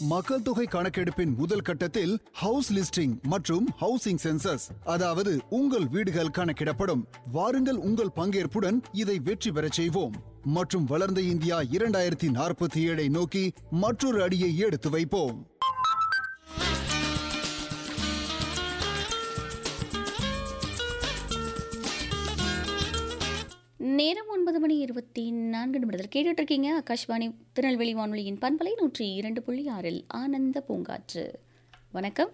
மக்கள் தொகை கணக்கெடுப்பின் முதல் கட்டத்தில் ஹவுஸ் லிஸ்டிங் மற்றும் ஹவுசிங் சென்சஸ் அதாவது உங்கள் வீடுகள் கணக்கிடப்படும் வாருங்கள் உங்கள் பங்கேற்புடன் இதை வெற்றி பெறச் செய்வோம் மற்றும் வளர்ந்த இந்தியா இரண்டாயிரத்தி நாற்பத்தி ஏழை நோக்கி மற்றொரு அடியை எடுத்து வைப்போம் நேரம் ஒன்பது மணி இருபத்தி நான்கு நிமிடத்தில் கேட்டுட்டு இருக்கீங்க ஆகாஷ்வாணி திருநெல்வேலி வானொலியின் பண்பலை நூற்றி இரண்டு புள்ளி ஆறில் ஆனந்த பூங்காற்று வணக்கம்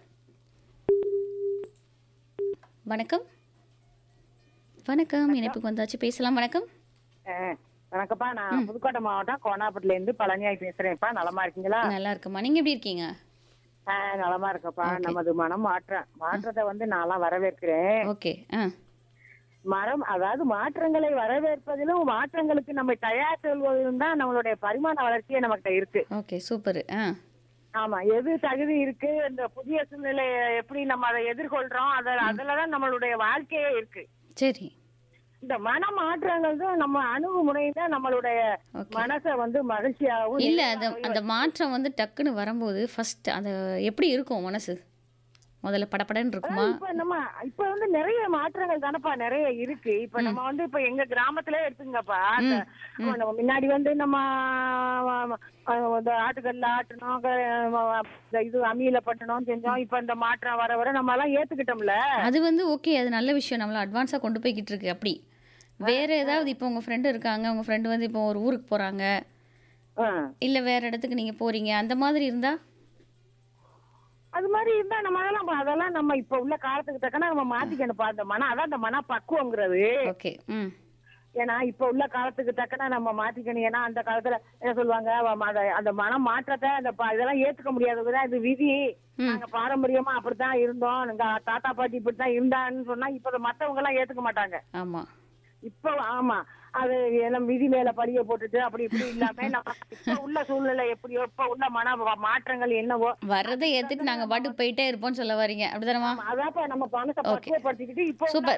வணக்கம் வணக்கம் இணைப்புக்கு வந்தாச்சு பேசலாம் வணக்கம் அஹ், வணக்கம்ப்பா நான் புதுக்கோட்டை மாவட்டம் கோனாப்பட்டில இருந்து பழனியாய் பேசுறேன்ப்பா நலமா இருக்கீங்களா நல்லா இருக்குமா நீங்க எப்படி இருக்கீங்க அஹ், நலமா இருக்கப்பா நமது மனம் மாற்றம் மாற்றத்தை வந்து நான்லாம் வரவேற்கிறேன் ஓகே ஆ மரம் அதாவது மாற்றங்களை வரவேற்பதிலும் மாற்றங்களுக்கு நம்ம தயார் செல்வதிலும் தான் நம்மளுடைய பரிமாண வளர்ச்சியே நமக்கிட்ட இருக்கு ஓகே சூப்பர் ஆ ஆமா எது தகுதி இருக்கு இந்த புதிய சூழ்நிலையை எப்படி நம்ம அதை எதிர்கொள்றோம் அத அதுலதான் நம்மளுடைய வாழ்க்கையே இருக்கு சரி இந்த மன மாற்றங்கள் தான் நம்ம அணுகுமுறை தான் நம்மளுடைய Okay. மனசை வந்து மகிழ்ச்சியாகவும் இல்ல அந்த நிறைவாகவும் அந்த மாற்றம் வந்து டக்குன்னு வரும்போது ஃபர்ஸ்ட் அது எப்படி இருக்கும் மனசு முதல்ல படபடன்னு இருக்குமா இப்ப நம்ம இப்ப வந்து நிறைய மாற்றங்கள் தானப்பா நிறைய இருக்கு இப்ப நம்ம வந்து இப்ப எங்க கிராமத்திலே எடுத்துங்கப்பா அந்த நம்ம முன்னாடி வந்து நம்ம அஹ், இந்த ஆட்டுக்கல்ல ஆட்டணும் க- இந்த இது அம்மியில பட்டணும் செஞ்சோம் இப்ப இந்த மாற்றம் வர வர நம்ம எல்லாம் ஏத்துக்கிட்டோம்ல அது வந்து ஓகே அது நல்ல விஷயம் நம்மள அட்வான்ஸாக கொண்டு போய்கிட்டு இருக்கு அப்படி வேற ஏதாவது இப்போ உங்க ஃப்ரெண்டு இருக்காங்க உங்க ஃப்ரெண்டு வந்து இப்போ ஒரு ஊருக்கு போறாங்க அஹ். இல்ல வேற இடத்துக்கு நீங்க போறீங்க அந்த மாதிரி இருந்தா அது மாதிரி இருந்தா நம்ம அதெல்லாம் அதெல்லாம் நம்ம இப்ப உள்ள காலத்துக்கு தக்கன நம்ம மாத்திக்கணும்ப்பா அந்த மன அதான் அந்த மன பக்குவங்கிறது ஓகே ம் ஏன்னா இப்ப உள்ள காலத்துக்கு தக்கன நம்ம மாத்திக்கணும் ஏன்னா அந்த காலத்துல என்ன சொல்லுவாங்க அவ- அத- அந்த மன மாற்றத்தை அந்த ப- இதெல்லாம் ஏத்துக்க முடியாததுதான் இது விதி நாங்க பாரம்பரியமா அப்படித்தான் இருந்தோம் எங்க தாத்தா பாட்டி இப்படித்தான் இருந்தான்னு சொன்னா இப்ப மத்தவங்க எல்லாம் ஏத்துக்க மாட்டாங்க ஆமா இப்ப ஆமா அது எல்லாம் விதி மேல படிய போட்டுட்டு அப்படி இப்படி இல்லாம நம்ம இப்ப உள்ள சூழ்நிலை எப்படியோ இப்ப உள்ள மன மாற்றங்கள் என்னவோ வர்றதை ஏத்துட்டு நாங்க பாட்டுக்கு போயிட்டே இருப்போம்னு சொல்ல வரீங்க அப்படிதானமா அதாப்பா நம்ம மனசை பக்குவப்படுத்திக்கிட்டு இப்ப உள்ள சூப்பர்